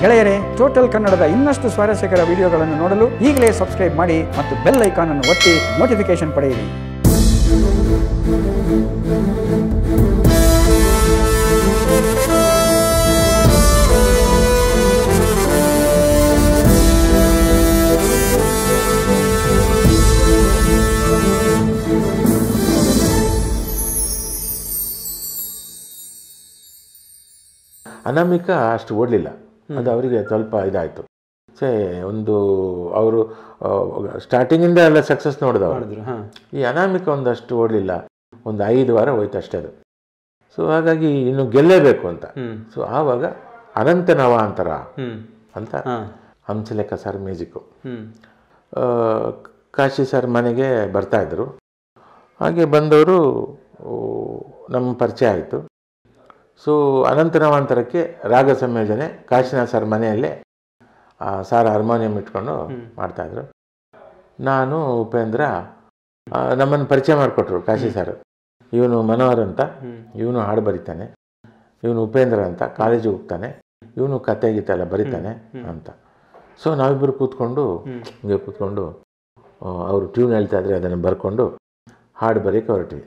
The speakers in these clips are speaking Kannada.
ಗೆಳೆಯರೇ ಟೋಟಲ್ ಕನ್ನಡದ ಇನ್ನಷ್ಟು ಸ್ವಾರಸ್ಯಕರ ವಿಡಿಯೋಗಳನ್ನು ನೋಡಲು ಈಗಲೇ ಸಬ್ಸ್ಕ್ರೈಬ್ ಮಾಡಿ ಮತ್ತು ಬೆಲ್ ಐಕಾನ್ ಅನ್ನು ಒತ್ತಿ ನೋಟಿಫಿಕೇಶನ್ ಪಡೆಯಿರಿ ಅನಾಮಿಕ ಅಷ್ಟು ಓಡಲಿಲ್ಲ ಅದು ಅವರಿಗೆ ಸ್ವಲ್ಪ ಇದಾಯಿತು ಸೇ ಒಂದು ಅವರು ಸ್ಟಾರ್ಟಿಂಗಿಂದ ಎಲ್ಲ ಸಕ್ಸಸ್ ನೋಡಿದವರು ಮಾಡಿದ್ರು ಹಾಂ ಈ ಅನಾಮಿಕ ಒಂದಷ್ಟು ಓಡಲಿಲ್ಲ ಒಂದು ಐದು ವಾರ ಹೋಯ್ತು ಅಷ್ಟೇ ಅದು ಸೊ ಹಾಗಾಗಿ ಇನ್ನು ಗೆಲ್ಲೇಬೇಕು ಅಂತ ಹ್ಮ್ ಸೊ ಆವಾಗ ಅನಂತ ನವಾಂತರ ಹ್ಮ್ ಅಂತ ಹಾಂ ಹಂಸಲೇಖ ಸರ್ ಮ್ಯೂಸಿಕ್ಕು ಹ್ಮ್ ಆ, ಕಾಶಿ ಸರ್ ಮನೆಗೆ ಬರ್ತಾಯಿದ್ರು ಹಾಗೆ ಬಂದವರು ಓ, ನಮ್ಮ ಪರಿಚಯ ಆಯಿತು ಸೊ ಅನಂತ ನವಾಂತರಕ್ಕೆ ರಾಗ ಸಂಯೋಜನೆ ಕಾಶಿನಾಥ್ ಸರ್ ಮನೆಯಲ್ಲೇ ಆ, ಸಾರ್ ಹಾರ್ಮೋನಿಯಂ ಇಟ್ಕೊಂಡು ಮಾಡ್ತಾಯಿದ್ರು ನಾನು ಉಪೇಂದ್ರ ಆ, ನಮ್ಮನ್ನು ಪರಿಚಯ ಮಾಡಿಕೊಟ್ರು ಕಾಶಿ ಸರ್ ಇವನು ಮನೋಹರ್ ಅಂತ ಹ್ಮ್ ಇವನು ಹಾಡು ಬರೀತಾನೆ ಇವನು ಉಪೇಂದ್ರ ಅಂತ ಕಾಲೇಜಿಗೆ ಹೋಗ್ತಾನೆ ಇವನು ಕತೆ ಗೀತೆ ಎಲ್ಲ ಬರೀತಾನೆ ಅಂತ ಸೊ ನಾವಿಬ್ಬರು ಕೂತ್ಕೊಂಡು ಹಿಂಗೆ ಕೂತ್ಕೊಂಡು ಅವರು ಟ್ಯೂನ್ ಹೇಳ್ತಾ ಇದ್ರೆ ಅದನ್ನು ಬರ್ಕೊಂಡು ಹಾಡು ಬರೀಕ್ಕೆ ಹೊರಟ್ವಿ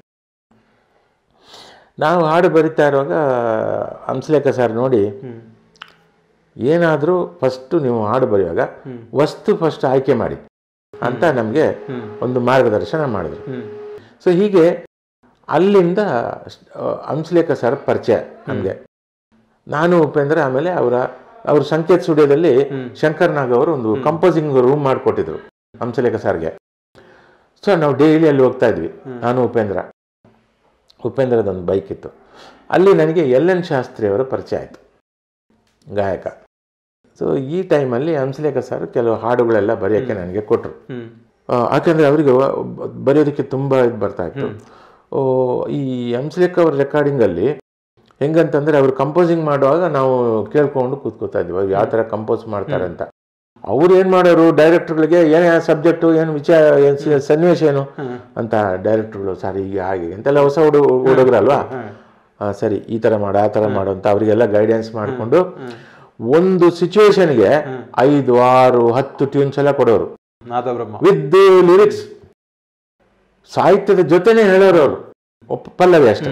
ನಾವು ಹಾಡು ಬರಿತಾ ಇರುವಾಗ ಹಂಸಲೇಖ ಸರ್ ನೋಡಿ ಹ್ಮ್ ಏನಾದರೂ ಫಸ್ಟು ನೀವು ಹಾಡು ಬರೆಯುವಾಗ ವಸ್ತು ಫಸ್ಟ್ ಆಯ್ಕೆ ಮಾಡಿ ಅಂತ ನಮಗೆ ಹ್ಮ್ ಒಂದು ಮಾರ್ಗದರ್ಶನ ಮಾಡಿದ್ರು ಹ್ಮ್ ಸೊ ಹೀಗೆ ಅಲ್ಲಿಂದ ಆ, ಹಂಸಲೇಖ ಸರ್ ಪರಿಚಯ ನಮಗೆ ನಾನು ಉಪೇಂದ್ರ ಆಮೇಲೆ ಅವರ ಅವ್ರ ಸಂಕೇತ್ ಸ್ಟುಡಿಯೋದಲ್ಲಿ ಶಂಕರ್ ನಾಗ್ ಅವರು ಒಂದು ಕಂಪೋಸಿಂಗ್ ರೂಮ್ ಮಾಡಿಕೊಟ್ಟಿದ್ರು ಹಂಸಲೇಖ ಸರ್ಗೆ ಸೊ ನಾವು ಡೈಲಿ ಅಲ್ಲಿ ಹೋಗ್ತಾ ಇದ್ವಿ ನಾನು ಉಪೇಂದ್ರ ಉಪೇಂದ್ರದೊಂದು ಬೈಕ್ ಇತ್ತು ಅಲ್ಲಿ ನನಗೆ ಎಲ್ ಎನ್ ಶಾಸ್ತ್ರಿ ಅವರ ಪರಿಚಯ ಆಯಿತು ಗಾಯಕ ಸೊ ಈ ಟೈಮಲ್ಲಿ ಹಂಸಲೇಖ ಸರ್ ಕೆಲವು ಹಾಡುಗಳೆಲ್ಲ ಬರೆಯೋಕ್ಕೆ ನನಗೆ ಕೊಟ್ಟರು ಹ್ಮ್ ಯಾಕೆಂದರೆ ಅವರಿಗೆ ಬರೆಯೋದಕ್ಕೆ ತುಂಬ ಇದು ಬರ್ತಾ ಇತ್ತು ಓ, ಈ ಹಂಸಲೇಖ ಅವ್ರ ರೆಕಾರ್ಡಿಂಗಲ್ಲಿ ಹೆಂಗಂತಂದರೆ ಅವರು ಕಂಪೋಸಿಂಗ್ ಮಾಡುವಾಗ ನಾವು ಕೇಳ್ಕೊಂಡು ಕೂತ್ಕೋತಾ ಇದ್ವಿ ಅವ್ರು ಯಾವ ಥರ ಕಂಪೋಸ್ ಮಾಡ್ತಾರೆ ಅಂತ ಅವ್ರು ಏನು ಮಾಡೋರು ಡೈರೆಕ್ಟರ್ಗಳಿಗೆ ಏನು ಸಬ್ಜೆಕ್ಟು ಏನು ವಿಚಾರ ಏನು ಸ- ಸನ್ನಿವೇಶ ಏನು ಅಂತ ಡೈರೆಕ್ಟರ್ಗಳು ಸರ್ ಹೀಗೆ ಹಾಗೆ ಅಂತೆಲ್ಲ ಹೊಸ ಹುಡು ಹುಡುಗರಲ್ವಾ ಆ, ಸರಿ ಈ ಥರ ಮಾಡು ಆ ಥರ ಮಾಡು ಅಂತ ಅವರಿಗೆಲ್ಲ ಗೈಡೆನ್ಸ್ ಮಾಡಿಕೊಂಡು ಒಂದು ಸಿಚುವೇಶನ್ಗೆ ಐದು ಆರು ಹತ್ತು ಟ್ಯೂನ್ಸ್ ಎಲ್ಲ ಕೊಡೋರು ನಾದಬ್ರಹ್ಮ ವಿತ್ ಲಿರಿಕ್ಸ್ ಸಾಹಿತ್ಯದ ಜೊತೆನೆ ಹೇಳೋರು ಅವರು ಒಪ್ಪ ಪಲ್ಲವಿ ಅಷ್ಟೇ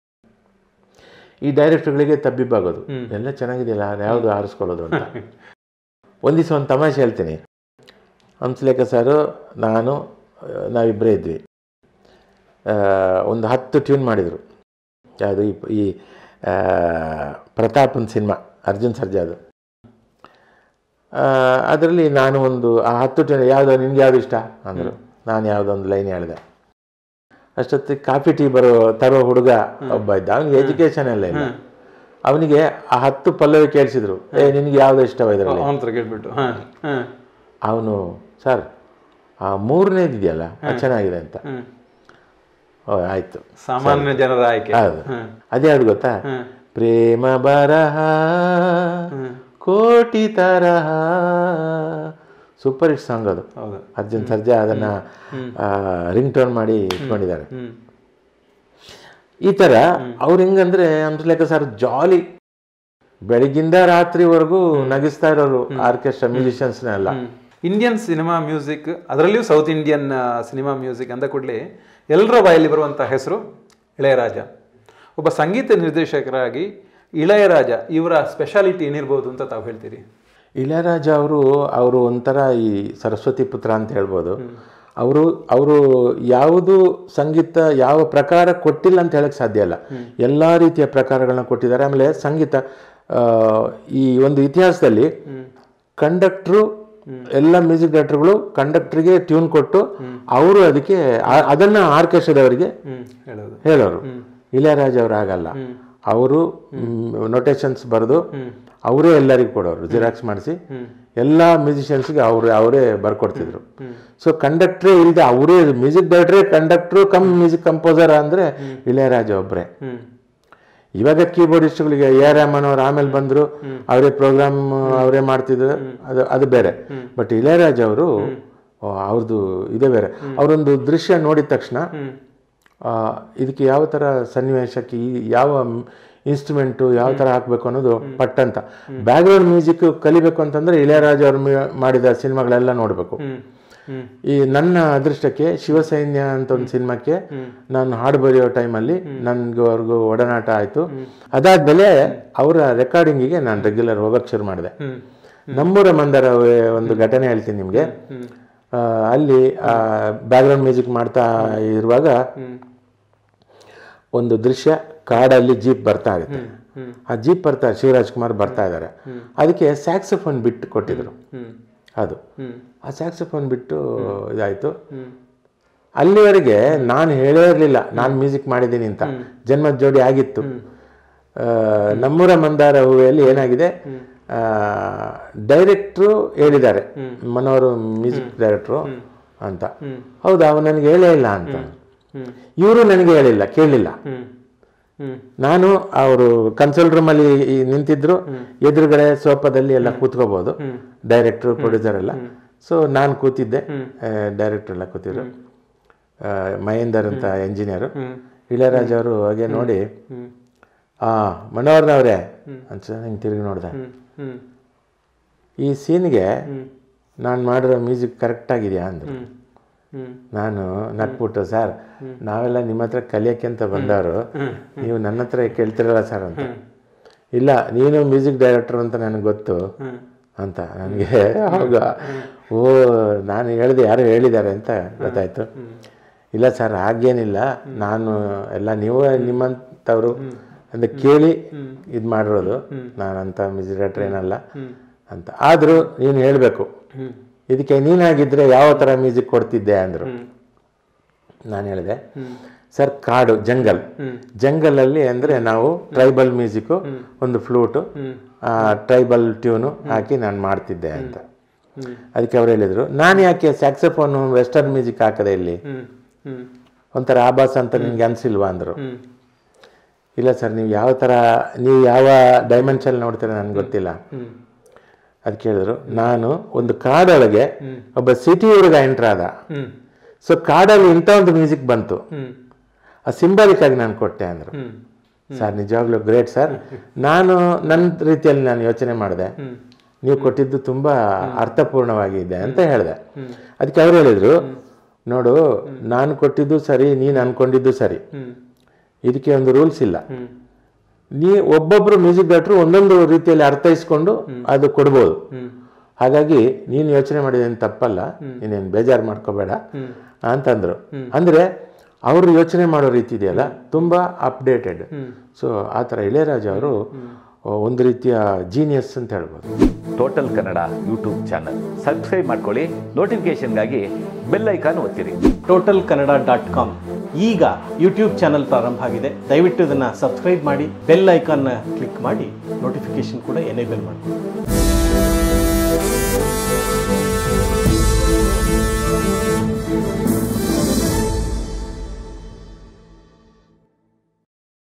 ಈ ಡೈರೆಕ್ಟರ್ಗಳಿಗೆ ತಬ್ಬಿಬ್ಬಾಗೋದು ಎಲ್ಲ ಚೆನ್ನಾಗಿದೆಯಲ್ಲ ಯಾವುದು ಆರಿಸ್ಕೊಳ್ಳೋದು ಅಂತ ಒಂದು ದಿವಸ ಒಂದು ತಮಾಷೆ ಹೇಳ್ತೀನಿ ಹಂಸಲೇಖ ಸರು ನಾನು ಆ, ನಾವಿಬ್ಬರೇ ಇದ್ವಿ ಆ, ಒಂದು ಹತ್ತು ಟ್ಯೂನ್ ಮಾಡಿದರು ಯಾವುದು ಈ ಈ ಆ, ಪ್ರತಾಪನ್ ಸಿನಿಮಾ ಅರ್ಜುನ್ ಸರ್ಜಾದು ಅದರಲ್ಲಿ ನಾನು ಒಂದು ಆ ಹತ್ತು ಟ್ಯೂನ್ ಯಾವುದು ನಿನ್ಗೆ ಯಾವುದು ಇಷ್ಟ ಅಂದರು ನಾನು ಯಾವುದೊಂದು ಲೈನ್ ಹೇಳಿದೆ ಅಷ್ಟೊತ್ತಿಗೆ ಕಾಫಿ ಟೀ ಬರೋ ತರೋ ಹುಡುಗ ಒಬ್ಬ ಇದ್ದ ಅವನಿಗೆ ಎಜುಕೇಶನ್ ಎಲ್ಲ ಇಲ್ಲ ಅವನಿಗೆ ಆ ಹತ್ತು ಪಲ್ಲವಿ ಕೇಳಿಸಿದ್ರು ಏ ನಿನಗೆ ಯಾವ್ದು ಇಷ್ಟವ ಇದರಲ್ಲಿ ಅವನ ಹತ್ರ ಕೇಳ್ಬಿಟ್ಟು ಹಾಂ ಹಾಂ ಅವನು ಸರ್ ಆ ಮೂರನೇದು ಇದೆಯಲ್ಲ ಅದು ಚೆನ್ನಾಗಿದೆ ಅಂತ ಹ್ಮ್ ಓ ಆಯ್ತು ಸಾಮಾನ್ಯ ಜನರ ಆಯ್ಕೆ ಹೌದು ಹ್ಮ್ ಅದೇ ಯಾವ್ದು ಗೊತ್ತಾ ಹ್ಮ್ ಪ್ರೇಮ ಬರಹ ಕೋಟಿ ತರಹ ಸೂಪರ್ ಹಿಟ್ ಸಾಂಗ್ ಅದು ಹೌದು ಅರ್ಜುನ್ ಸರ್ಜಾ ಅದನ್ನ ರಿಂಗ್ ಟೋನ್ ಮಾಡಿ ಇಟ್ಕೊಂಡಿದ್ದಾರೆ ಹ್ಮ್ ಈ ಥರ ಅವ್ರು ಹೆಂಗಂದ್ರೆ ಹಂಸಲೇಖ ಸರ್ ಜಾಲಿ ಬೆಳಗಿಂದ ರಾತ್ರಿವರೆಗೂ ನಗಿಸ್ತಾ ಇರೋರು ಆರ್ಕೆಸ್ಟ್ರಾ ಮ್ಯೂಸಿಷಿಯನ್ಸ್ನೆಲ್ಲ ಇಂಡಿಯನ್ ಸಿನಿಮಾ ಮ್ಯೂಸಿಕ್ ಅದರಲ್ಲಿಯೂ ಸೌತ್ ಇಂಡಿಯನ್ ಸಿನಿಮಾ ಮ್ಯೂಸಿಕ್ ಅಂದ ಕೂಡಲೇ ಎಲ್ಲರ ಬಾಯಲ್ಲಿ ಬರುವಂಥ ಹೆಸರು ಇಳೆಯರಾಜ ಒಬ್ಬ ಸಂಗೀತ ನಿರ್ದೇಶಕರಾಗಿ ಇಳೆಯರಾಜ ಇವರ ಸ್ಪೆಷಾಲಿಟಿ ಏನಿರ್ಬೋದು ಅಂತ ತಾವು ಹೇಳ್ತೀರಿ ಇಳಯರಾಜ ಅವರು ಅವರು ಒಂಥರ ಈ ಸರಸ್ವತಿ ಪುತ್ರ ಅಂತ ಹೇಳ್ಬೋದು ಅವರು ಅವರು ಯಾವುದು ಸಂಗೀತ ಯಾವ ಪ್ರಕಾರ ಕೊಟ್ಟಿಲ್ಲ ಅಂತ ಹೇಳಕ್ ಸಾಧ್ಯ ಇಲ್ಲ ಎಲ್ಲ ರೀತಿಯ ಪ್ರಕಾರಗಳನ್ನ ಕೊಟ್ಟಿದ್ದಾರೆ ಆಮೇಲೆ ಸಂಗೀತ ಆ, ಈ ಒಂದು ಇತಿಹಾಸದಲ್ಲಿ ಕಂಡಕ್ಟ್ರು ಎಲ್ಲ ಮ್ಯೂಸಿಕ್ ಡೈರೆಕ್ಟರ್ಗಳು ಕಂಡಕ್ಟರ್ಗೆ ಟ್ಯೂನ್ ಕೊಟ್ಟು ಅವರು ಅದಕ್ಕೆ ಆ- ಅದನ್ನ ಆರ್ಕೆಸ್ಟ್ರಾದವರಿಗೆ ಹ್ಮ್ ಹೇಳೋದು ಹೇಳೋರು ಇಳಯರಾಜ ಅವರು ಆಗಲ್ಲ ಅವರು ನೊಟೇಶನ್ಸ್ ಬರೆದು ಅವರೇ ಎಲ್ಲರಿಗೂ ಕೊಡೋರು ಜಿರಾಕ್ಸ್ ಮಾಡಿಸಿ ಎಲ್ಲ ಮ್ಯೂಸಿಷಿಯನ್ಸ್ಗೆ ಅವರು ಅವರೇ ಬರ್ಕೊಡ್ತಿದ್ರು ಸೊ ಕಂಡಕ್ಟ್ರೇ ಇಲ್ಲದೆ ಅವರೇ ಮ್ಯೂಸಿಕ್ ಡೈರೆಕ್ಟ್ರೇ ಕಂಡಕ್ಟ್ರು ಕಮ್ ಮ್ಯೂಸಿಕ್ ಕಂಪೋಸರ್ ಅಂದರೆ ಇಳಯರಾಜ ಒಬ್ಬರೇ ಹ್ಮ್ ಇವಾಗ ಕೀಬೋರ್ಡಿಸ್ಟ್ಗಳಿಗೆ ಎ ಆರ್ ರೆಹಮಾನ್ ಅವ್ರು ಆಮೇಲೆ ಬಂದರು ಅವರೇ ಪ್ರೋಗ್ರಾಮ್ ಅವರೇ ಮಾಡ್ತಿದ್ರು ಅದು ಅದು ಬೇರೆ ಬಟ್ ಇಳಯರಾಜ ಅವರು ಅವ್ರದ್ದು ಇದೇ ಬೇರೆ ಅವರೊಂದು ದೃಶ್ಯ ನೋಡಿದ ತಕ್ಷಣ ಆ, ಇದಕ್ಕೆ ಯಾವ ಥರ ಸನ್ನಿವೇಶಕ್ಕೆ ಈ ಯಾವ ಇನ್ಸ್ಟ್ರೂಮೆಂಟು ಯಾವ ಥರ ಹಾಕಬೇಕು ಅನ್ನೋದು ಪಟ್ಟಂತ ಬ್ಯಾಕ್ಗ್ರೌಂಡ್ ಮ್ಯೂಸಿಕ್ ಕಲಿಬೇಕು ಅಂತಂದ್ರೆ ಇಳೆಯರಾಜ ಅವ್ರು ಮಿ- ಮಾಡಿದ ಸಿನಿಮಾಗಳೆಲ್ಲ ನೋಡಬೇಕು ಹ್ಮ್ ಹ್ಮ್ ಈ ನನ್ನ ಅದೃಷ್ಟಕ್ಕೆ ಶಿವಸೈನ್ಯ ಅಂತ ಒಂದು ಸಿನಿಮಾಕ್ಕೆ ನಾನು ಹಾಡು ಬರೆಯೋ ಟೈಮಲ್ಲಿ ನನ್ಗೆ ಅವ್ರಿಗೂ ಒಡನಾಟ ಆಯಿತು ಅದಾದ್ಮೇಲೆ ಅವರ ರೆಕಾರ್ಡಿಂಗಿಗೆ ನಾನು ರೆಗ್ಯುಲರ್ ಹೋಗೋಕ್ಕೆ ಶುರು ಮಾಡಿದೆ ಹ್ಮ್ ನಮ್ಮೂರ ಮಂದರ ಒಂದು ಘಟನೆ ಹೇಳ್ತೀನಿ ನಿಮಗೆ ಅಲ್ಲಿ ಬ್ಯಾಕ್ಗ್ರೌಂಡ್ ಮ್ಯೂಸಿಕ್ ಮಾಡ್ತಾ ಇರುವಾಗ ಒಂದು ದೃಶ್ಯ ಕಾಡಲ್ಲಿ ಜೀಪ್ ಬರ್ತಾ ಇರುತ್ತೆ ಆ ಜೀಪ್ ಬರ್ತಾ ಶಿವರಾಜ್ ಕುಮಾರ್ ಬರ್ತಾ ಇದ್ದಾರೆ ಅದಕ್ಕೆ ಸ್ಯಾಕ್ಸಫೋನ್ ಬಿಟ್ಟು ಕೊಟ್ಟಿದ್ರು ಹ್ಮ್ ಅದು ಹ್ಮ್ ಆ ಸ್ಯಾಕ್ಸಫೋನ್ ಬಿಟ್ಟು ಇದಾಯಿತು ಅಲ್ಲಿವರೆಗೆ ನಾನು ಹೇಳೇ ಇರಲಿಲ್ಲ ನಾನು ಮ್ಯೂಸಿಕ್ ಮಾಡಿದ್ದೀನಿ ಅಂತ ಜನ್ಮದ ಜೋಡಿ ಆಗಿತ್ತು ಆ, ನಮ್ಮೂರ ಮಂದಾರ ಹೂವೆಯಲ್ಲಿ ಏನಾಗಿದೆ ಡೈರೆಕ್ಟ್ರು ಹೇಳಿದ್ದಾರೆ ಮನೋರು ಮ್ಯೂಸಿಕ್ ಡೈರೆಕ್ಟ್ರು ಅಂತ ಹೌದಾ ಅವ್ರು ನನಗೆ ಹೇಳೇ ಇಲ್ಲ ಅಂತ ಹ್ಮ್ ಇವರು ನನಗೆ ಹೇಳಿಲ್ಲ ಕೇಳಲಿಲ್ಲ ಹ್ಮ್ ಹ್ಮ್ ನಾನು ಅವರು ಕನ್ಸೋಲ್ ರೂಮಲ್ಲಿ ನಿಂತಿದ್ರು ಎದುರುಗಡೆ ಸೋಫಾದಲ್ಲಿ ಎಲ್ಲ ಕೂತ್ಕೋಬಹುದು ಡೈರೆಕ್ಟ್ರು ಪ್ರೊಡ್ಯೂಸರ್ ಎಲ್ಲ ಸೊ ನಾನು ಕೂತಿದ್ದೆ ಡೈರೆಕ್ಟರ್ ಎಲ್ಲ ಕೂತಿದ್ರು ಆ, ಮಹೇಂದರ್ ಅಂತ ಎಂಜಿನಿಯರು ಇಳೆಯರಾಜ್ ಅವರು ಹಾಗೆ ನೋಡಿ ಆ ಮನೋಹರ್ನವ್ರೆ ಅಂತ ಹಿಂಗೆ ತಿರುಗಿ ನೋಡಿದೆ ಹ್ಮ್ ಹ್ಮ್ ಈ ಸೀನ್ಗೆ ನಾನು ಮಾಡಿರೋ ಮ್ಯೂಸಿಕ್ ಕರೆಕ್ಟ್ ಆಗಿದೆಯಾ ಅಂದ್ರು ಹ್ಮ್ ನಾನು ನಕ್ಬಿಟ್ಟು ಸರ್ ನಾವೆಲ್ಲ ನಿಮ್ಮ ಹತ್ರ ಕಲಿಯಕ್ಕೆ ಅಂತ ಬಂದವರು ನೀವು ನನ್ನ ಹತ್ರ ಕೇಳ್ತಿರಲ್ಲ ಸರ್ ಅಂತ ಇಲ್ಲ ನೀನು ಮ್ಯೂಸಿಕ್ ಡೈರೆಕ್ಟರ್ ಅಂತ ನನಗೆ ಗೊತ್ತು ಅಂತ ನನಗೆ ಆವಾಗ ಓ ನಾನು ಹೇಳಿದೆ ಯಾರು ಹೇಳಿದ್ದಾರೆ ಅಂತ ಗೊತ್ತಾಯ್ತು ಇಲ್ಲ ಸರ್ ಹಾಗೇನಿಲ್ಲ ನಾನು ಎಲ್ಲ ನೀವು ನಿಮ್ಮಂಥವ್ರು ಅಂತ ಕೇಳಿ ಇದು ಮಾಡಿರೋದು ನಾನಂತ ಮ್ಯೂಸಿಕ್ ಡೈರೆಕ್ಟರ್ ಏನಲ್ಲ ಅಂತ ಆದರೂ ನೀನು ಹೇಳಬೇಕು ಇದಕ್ಕೆ ನೀನಾಗಿದ್ರೆ ಯಾವ ಥರ ಮ್ಯೂಸಿಕ್ ಕೊಡ್ತಿದ್ದೆ ಅಂದರು ನಾನು ಹೇಳಿದೆ ಸರ್ ಕಾಡು ಜಂಗಲ್ ಜಂಗಲಲ್ಲಿ ಅಂದರೆ ನಾವು ಟ್ರೈಬಲ್ ಮ್ಯೂಸಿಕ್ಕು ಒಂದು ಫ್ಲೂಟು ಟ್ರೈಬಲ್ ಟ್ಯೂನು ಹಾಕಿ ನಾನು ಮಾಡ್ತಿದ್ದೆ ಅಂತ ಅದಕ್ಕೆ ಅವ್ರು ಹೇಳಿದರು ನಾನು ಯಾಕೆ ಸ್ಯಾಕ್ಸಫೋನು ವೆಸ್ಟರ್ನ್ ಮ್ಯೂಸಿಕ್ ಹಾಕದೆ ಇಲ್ಲಿ ಹ್ಮ್ ಹ್ಮ್ ಒಂಥರ ಆಭಾಸ ಅಂತ ನಿನ್ಗೆ ಅನಿಸಿಲ್ವಾ ಅಂದರು ಹ್ಮ್ ಇಲ್ಲ ಸರ್ ನೀವು ಯಾವ ಥರ ನೀವು ಯಾವ ಡೈಮೆನ್ಷನ್ ನೋಡ್ತೀರ ನನಗೆ ಗೊತ್ತಿಲ್ಲ ಹ್ಮ್ ಅದಕ್ಕೆ ಹೇಳಿದ್ರು ನಾನು ಒಂದು ಕಾಡೊಳಗೆ ಒಬ್ಬ ಸಿಟಿ ಹುಡುಗ ಎಂಟ್ರ್ ಆದ ಹ್ಮ್ ಸೊ ಕಾಡಲ್ಲಿ ಇಂಥ ಒಂದು ಮ್ಯೂಸಿಕ್ ಬಂತು ಹ್ಮ್ ಆ ಸಿಂಬಾಲಿಕ್ ಆಗಿ ನಾನು ಕೊಟ್ಟೆ ಅಂದರು ಹ್ಮ್ ಸರ್ ನಿಜವಾಗ್ಲೂ ಗ್ರೇಟ್ ಸರ್ ನಾನು ನನ್ನ ರೀತಿಯಲ್ಲಿ ನಾನು ಯೋಚನೆ ಮಾಡಿದೆ ನೀವು ಕೊಟ್ಟಿದ್ದು ತುಂಬ ಅರ್ಥಪೂರ್ಣವಾಗಿದೆ ಅಂತ ಹೇಳಿದೆ ಅದಕ್ಕೆ ಅವ್ರು ಹೇಳಿದರು ನೋಡು ನಾನು ಕೊಟ್ಟಿದ್ದು ಸರಿ ನೀನು ಅನ್ಕೊಂಡಿದ್ದು ಸರಿ ಹ್ಮ್ ಇದಕ್ಕೆ ಒಂದು ರೂಲ್ಸ್ ಇಲ್ಲ ಹ್ಮ್ ನೀ ಒಬ್ಬೊಬ್ರು ಮ್ಯೂಸಿಕ್ ಡೈರೆಕ್ಟ್ರು ಒಂದೊಂದು ರೀತಿಯಲ್ಲಿ ಅರ್ಥೈಸ್ಕೊಂಡು ಅದು ಕೊಡ್ಬೋದು ಹ್ಮ್ ಹಾಗಾಗಿ ನೀನು ಯೋಚನೆ ಮಾಡಿದೇನು ತಪ್ಪಲ್ಲ ನೀನೇನು ಬೇಜಾರು ಮಾಡ್ಕೋಬೇಡ ಹ್ಮ್ ಅಂತಂದ್ರು ಅಂದ್ರೆ ಅವರು ಯೋಚನೆ ಮಾಡೋ ರೀತಿ ಇದೆಯಲ್ಲ ತುಂಬಾ ಅಪ್ಡೇಟೆಡ್ ಸೊ ಆ ಥರ ಇಳೆಯರಾಜ ಅವರು ಒಂದು ರೀತಿಯ ಜೀನಿಯಸ್ ಅಂತ ಹೇಳ್ಬೋದು total Kannada YouTube channel subscribe ಮಾಡ್ಕೊಳ್ಳಿ ನೋಟಿಫಿಕೇಷನ್ಗಾಗಿ ಬೆಲ್ ಐಕಾನ್ ಒತ್ತಿರಿ ಟೋಟಲ್ ಕನ್ನಡ ಡಾಟ್ ಕಾಮ್ ಈಗ ಯೂಟ್ಯೂಬ್ ಚಾನಲ್ ಪ್ರಾರಂಭ ಆಗಿದೆ ದಯವಿಟ್ಟು ಇದನ್ನು ಸಬ್ಸ್ಕ್ರೈಬ್ ಮಾಡಿ ಬೆಲ್ ಐಕಾನ್ನ ಕ್ಲಿಕ್ ಮಾಡಿ ನೋಟಿಫಿಕೇಶನ್ ಕೂಡ ಎನೇಬಲ್ ಮಾಡಿಕೊಳ್ಳಿ